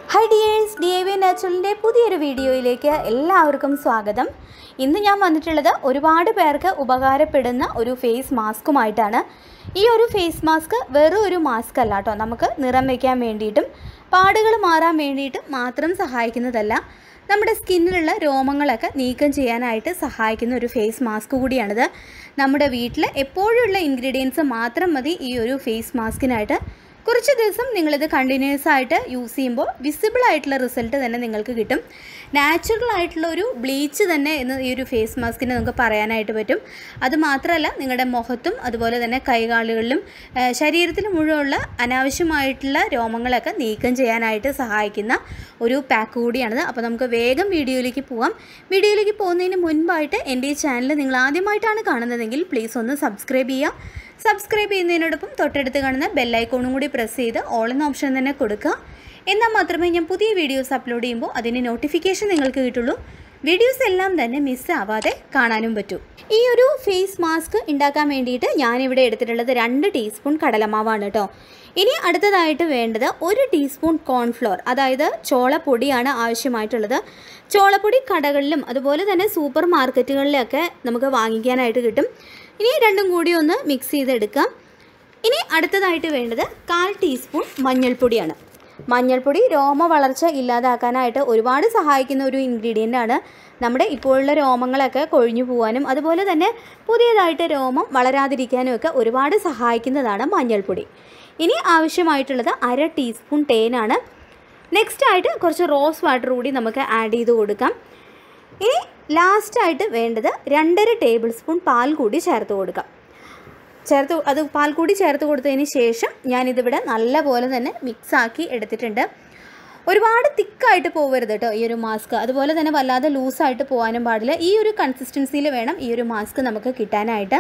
high dears D A V നാച്ചുറലിൻ്റെ പുതിയൊരു വീഡിയോയിലേക്ക് എല്ലാവർക്കും സ്വാഗതം ഇന്ന് ഞാൻ വന്നിട്ടുള്ളത് ഒരുപാട് പേർക്ക് ഉപകാരപ്പെടുന്ന ഒരു ഫേസ് മാസ്കുമായിട്ടാണ് ഈ ഒരു ഫേസ് മാസ്ക് വെറും ഒരു മാസ്ക് അല്ല കേട്ടോ നമുക്ക് നിറം വയ്ക്കാൻ വേണ്ടിയിട്ടും പാടുകൾ മാറാൻ വേണ്ടിയിട്ടും മാത്രം സഹായിക്കുന്നതല്ല നമ്മുടെ സ്കിന്നിലുള്ള രോമങ്ങളൊക്കെ നീക്കം ചെയ്യാനായിട്ട് സഹായിക്കുന്ന ഒരു ഫേസ് മാസ്ക് കൂടിയാണിത് നമ്മുടെ വീട്ടിൽ എപ്പോഴുള്ള ഇൻഗ്രീഡിയൻസ് മാത്രം മതി ഈ ഒരു ഫേസ് മാസ്കിനായിട്ട് കുറച്ച് ദിവസം നിങ്ങളിത് കണ്ടിന്യൂസ് ആയിട്ട് യൂസ് ചെയ്യുമ്പോൾ വിസിബിൾ ആയിട്ടുള്ള റിസൾട്ട് തന്നെ നിങ്ങൾക്ക് കിട്ടും നാച്ചുറൽ ആയിട്ടുള്ള ഒരു ബ്ലീച്ച് തന്നെ എന്ന് ഈ ഒരു ഫേസ് മാസ്കിന് നമുക്ക് പറയാനായിട്ട് പറ്റും അത് മാത്രമല്ല നിങ്ങളുടെ മുഖത്തും അതുപോലെ തന്നെ കൈകാലുകളിലും ആ, ശരീരത്തിൽ മുഴുവനുള്ള അനാവശ്യമായിട്ടുള്ള രോമങ്ങളൊക്കെ നീക്കം ചെയ്യാനായിട്ട് സഹായിക്കുന്ന ഒരു പാക്ക് കൂടിയാണിത് അപ്പോൾ നമുക്ക് വേഗം വീഡിയോയിലേക്ക് പോവാം വീഡിയോയിലേക്ക് പോകുന്നതിന് മുൻപായിട്ട് എൻ്റെ ഈ ചാനൽ നിങ്ങൾ ആദ്യമായിട്ടാണ് കാണുന്നതെങ്കിൽ പ്ലീസ് ഒന്ന് സബ്സ്ക്രൈബ് ചെയ്യുക സബ്സ്ക്രൈബ് ചെയ്യുന്നതിനോടൊപ്പം തൊട്ടടുത്ത് കാണുന്ന ബെല്ലൈക്കോണും കൂടി പ്രസ് ചെയ്ത് ഓൾ എന്ന ഓപ്ഷൻ തന്നെ കൊടുക്കുക എന്നാൽ മാത്രമേ ഞാൻ പുതിയ വീഡിയോസ് അപ്ലോഡ് ചെയ്യുമ്പോൾ അതിൻ്റെ നോട്ടിഫിക്കേഷൻ നിങ്ങൾക്ക് കിട്ടുള്ളൂ വീഡിയോസ് എല്ലാം തന്നെ മിസ് ആവാതെ കാണാനും പറ്റും ഈ ഒരു ഫേസ് മാസ്ക് ഉണ്ടാക്കാൻ വേണ്ടിയിട്ട് ഞാനിവിടെ എടുത്തിട്ടുള്ളത് രണ്ട് ടീസ്പൂൺ കടലമാവാണ് കേട്ടോ ഇനി അടുത്തതായിട്ട് വേണ്ടത് ഒരു ടീസ്പൂൺ കോൺഫ്ലോർ അതായത് ചോളപ്പൊടിയാണ് ആവശ്യമായിട്ടുള്ളത് ചോളപ്പൊടി കടകളിലും അതുപോലെ തന്നെ സൂപ്പർ മാർക്കറ്റുകളിലൊക്കെ നമുക്ക് വാങ്ങിക്കാനായിട്ട് കിട്ടും ഇനി രണ്ടും കൂടി ഒന്ന് മിക്സ് ചെയ്തെടുക്കാം ഇനി അടുത്തതായിട്ട് വേണ്ടത് കാൽ ടീസ്പൂൺ മഞ്ഞൾപ്പൊടിയാണ് മഞ്ഞൾപ്പൊടി രോമ വളർച്ച ഇല്ലാതാക്കാനായിട്ട് ഒരുപാട് സഹായിക്കുന്ന ഒരു ഇൻഗ്രീഡിയൻ്റ് ആണ് നമ്മുടെ ഇപ്പോഴുള്ള രോമങ്ങളൊക്കെ കൊഴിഞ്ഞു പോകാനും അതുപോലെ തന്നെ പുതിയതായിട്ട് രോമം വളരാതിരിക്കാനും ഒക്കെ ഒരുപാട് സഹായിക്കുന്നതാണ് മഞ്ഞൾപ്പൊടി ഇനി ആവശ്യമായിട്ടുള്ളത് അര ടീസ്പൂൺ തേനാണ് നെക്സ്റ്റ് ആയിട്ട് കുറച്ച് റോസ് വാട്ടർ കൂടി നമുക്ക് ആഡ് ചെയ്ത് കൊടുക്കാം ഇനി ലാസ്റ്റായിട്ട് വേണ്ടത് രണ്ടര ടേബിൾ സ്പൂൺ പാൽ കൂടി ചേർത്ത് കൊടുക്കാം ചേർത്ത് അത് പാൽ കൂടി ചേർത്ത് കൊടുത്തതിന് ശേഷം ഞാനിതിവിടെ നല്ലപോലെ തന്നെ മിക്സാക്കി എടുത്തിട്ടുണ്ട് ഒരുപാട് തിക്കായിട്ട് പോകരുത് കേട്ടോ ഈ ഒരു മാസ്ക് അതുപോലെ തന്നെ വല്ലാതെ ലൂസായിട്ട് പോകാനും പാടില്ല ഈ ഒരു കൺസിസ്റ്റൻസിയിൽ വേണം ഈ ഒരു മാസ്ക് നമുക്ക് കിട്ടാനായിട്ട്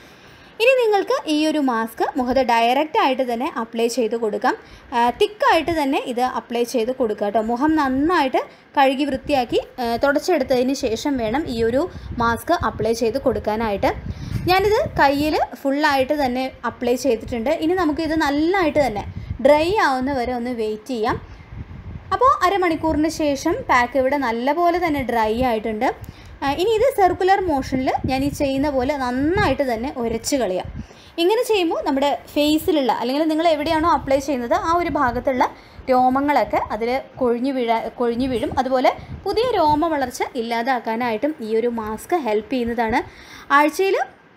ഇനി നിങ്ങൾക്ക് ഈ ഒരു മാസ്ക് മുഖത്ത് ഡയറക്റ്റ് ആയിട്ട് തന്നെ അപ്ലൈ ചെയ്ത് കൊടുക്കാം തിക്കായിട്ട് തന്നെ ഇത് അപ്ലൈ ചെയ്ത് കൊടുക്കുക കേട്ടോ മുഖം നന്നായിട്ട് കഴുകി വൃത്തിയാക്കി ആ, തുടച്ചെടുത്തതിന് ശേഷം വേണം ഈ ഒരു മാസ്ക് അപ്ലൈ ചെയ്ത് കൊടുക്കാനായിട്ട് ഞാനിത് കയ്യിൽ ഫുള്ളായിട്ട് തന്നെ അപ്ലൈ ചെയ്തിട്ടുണ്ട് ഇനി നമുക്കിത് നല്ലതായിട്ട് തന്നെ ഡ്രൈ ആവുന്ന വരെ ഒന്ന് വെയിറ്റ് ചെയ്യാം അപ്പോൾ അരമണിക്കൂറിന് ശേഷം പാക്ക് ഇവിടെ നല്ലപോലെ തന്നെ ഡ്രൈ ആയിട്ടുണ്ട് ആ, ഇനി ഇത് സർക്കുലർ മോഷനിൽ ഞാൻ ഈ ചെയ്യുന്ന പോലെ നന്നായിട്ട് തന്നെ ഉരച്ച് കളയാം ഇങ്ങനെ ചെയ്യുമ്പോൾ നമ്മുടെ ഫേസിലുള്ള അല്ലെങ്കിൽ നിങ്ങൾ എവിടെയാണോ അപ്ലൈ ചെയ്യുന്നത് ആ ഒരു ഭാഗത്തുള്ള രോമങ്ങളൊക്കെ അതിൽ കൊഴിഞ്ഞു വീഴാ കൊഴിഞ്ഞു വീഴും അതുപോലെ പുതിയ രോമ വളർച്ച ഇല്ലാതാക്കാനായിട്ടും ഈ ഒരു മാസ്ക് ഹെൽപ്പ് ചെയ്യുന്നതാണ് ആഴ്ചയിൽ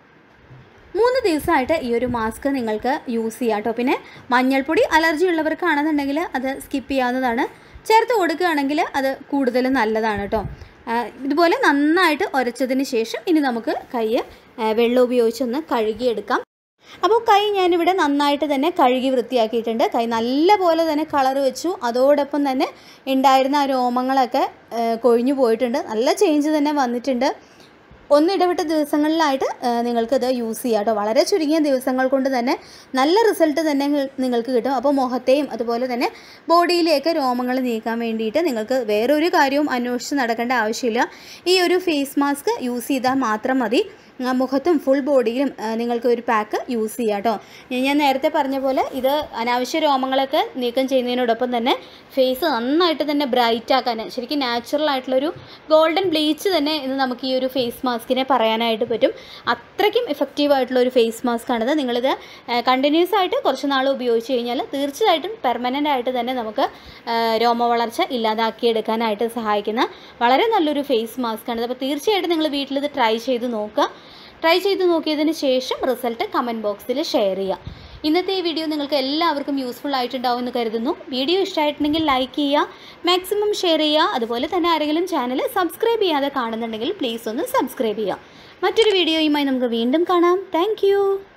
മൂന്ന് ദിവസമായിട്ട് ഈ ഒരു മാസ്ക് നിങ്ങൾക്ക് യൂസ് ചെയ്യാം കേട്ടോ പിന്നെ മഞ്ഞൾപ്പൊടി അലർജി ഉള്ളവർക്കാണെന്നുണ്ടെങ്കിൽ അത് സ്കിപ്പ് ചെയ്യാവുന്നതാണ് ചേർത്ത് കൊടുക്കുകയാണെങ്കിൽ അത് കൂടുതൽ നല്ലതാണ് കേട്ടോ ആ, ഇതുപോലെ നന്നായിട്ട് ഉരച്ചതിന് ശേഷം ഇനി നമുക്ക് കൈ ആ, വെള്ളം ഉപയോഗിച്ചൊന്ന് കഴുകിയെടുക്കാം അപ്പോൾ കൈ ഞാനിവിടെ നന്നായിട്ട് തന്നെ കഴുകി വൃത്തിയാക്കിയിട്ടുണ്ട് കൈ നല്ല പോലെ തന്നെ കളർ വെച്ചു അതോടൊപ്പം തന്നെ ഉണ്ടായിരുന്ന ആ രോമങ്ങളൊക്കെ ആ, കൊഴിഞ്ഞു പോയിട്ടുണ്ട് നല്ല ചേഞ്ച് തന്നെ വന്നിട്ടുണ്ട് ഒന്നിടവിട്ട ദിവസങ്ങളിലായിട്ട് ആ, നിങ്ങൾക്കിത് യൂസ് ചെയ്യാം കേട്ടോ വളരെ ചുരുങ്ങിയ ദിവസങ്ങൾ കൊണ്ട് തന്നെ നല്ല റിസൾട്ട് തന്നെ നിങ്ങൾ- നിങ്ങൾക്ക് കിട്ടും അപ്പോൾ മുഖത്തെയും അതുപോലെ തന്നെ ബോഡിയിലേക്ക് രോമങ്ങൾ നീക്കാൻ വേണ്ടിയിട്ട് നിങ്ങൾക്ക് വേറൊരു കാര്യവും അന്വേഷിച്ച് നടക്കേണ്ട ആവശ്യമില്ല ഈ ഒരു ഫേസ് മാസ്ക് യൂസ് ചെയ്താൽ മാത്രം മതി ആ, മുഖത്തും ഫുൾ ബോഡിയിലും ആ, നിങ്ങൾക്ക് ഒരു പാക്ക് യൂസ് ചെയ്യാം കേട്ടോ ഞാൻ നേരത്തെ പറഞ്ഞ പോലെ ഇത് അനാവശ്യ രോമങ്ങളൊക്കെ നീക്കം ചെയ്യുന്നതിനോടൊപ്പം തന്നെ ഫേസ് നന്നായിട്ട് തന്നെ ബ്രൈറ്റ് ആക്കാൻ ശരിക്കും നാച്ചുറൽ ആയിട്ടുള്ളൊരു ഗോൾഡൻ ബ്ലീച്ച് തന്നെ ഇന്ന് നമുക്ക് ഈ ഒരു ഫേസ് മാസ്കിനെ പറയാനായിട്ട് പറ്റും അത്രയ്ക്കും എഫക്റ്റീവ് ആയിട്ടുള്ള ഒരു ഫേസ് മാസ്ക് ആണിത് നിങ്ങളിത് കണ്ടിന്യൂസ് ആയിട്ട് കുറച്ച് നാൾ ഉപയോഗിച്ച് കഴിഞ്ഞാൽ തീർച്ചയായിട്ടും പെർമനൻ്റ് ആയിട്ട് തന്നെ നമുക്ക് ആ, രോമ വളർച്ച ഇല്ലാതാക്കിയെടുക്കാനായിട്ട് സഹായിക്കുന്ന വളരെ നല്ലൊരു ഫേസ് മാസ്ക് ആണിത് അപ്പോൾ തീർച്ചയായിട്ടും നിങ്ങൾ വീട്ടിലിത് ട്രൈ ചെയ്ത് നോക്കുക ട്രൈ ചെയ്ത് നോക്കിയതിന് ശേഷം റിസൾട്ട് കമൻറ്റ് ബോക്സിൽ ഷെയർ ചെയ്യുക ഇന്നത്തെ ഈ വീഡിയോ നിങ്ങൾക്ക് എല്ലാവർക്കും യൂസ്ഫുൾ ആയിട്ടുണ്ടാവും എന്ന് കരുതുന്നു വീഡിയോ ഇഷ്ടമായിട്ടുണ്ടെങ്കിൽ ലൈക്ക് ചെയ്യുക മാക്സിമം ഷെയർ ചെയ്യുക അതുപോലെ തന്നെ ആരെങ്കിലും ചാനൽ സബ്സ്ക്രൈബ് ചെയ്യാതെ കാണുന്നുണ്ടെങ്കിൽ പ്ലീസ് ഒന്ന് സബ്സ്ക്രൈബ് ചെയ്യുക മറ്റൊരു വീഡിയോയുമായി നമുക്ക് വീണ്ടും കാണാം താങ്ക്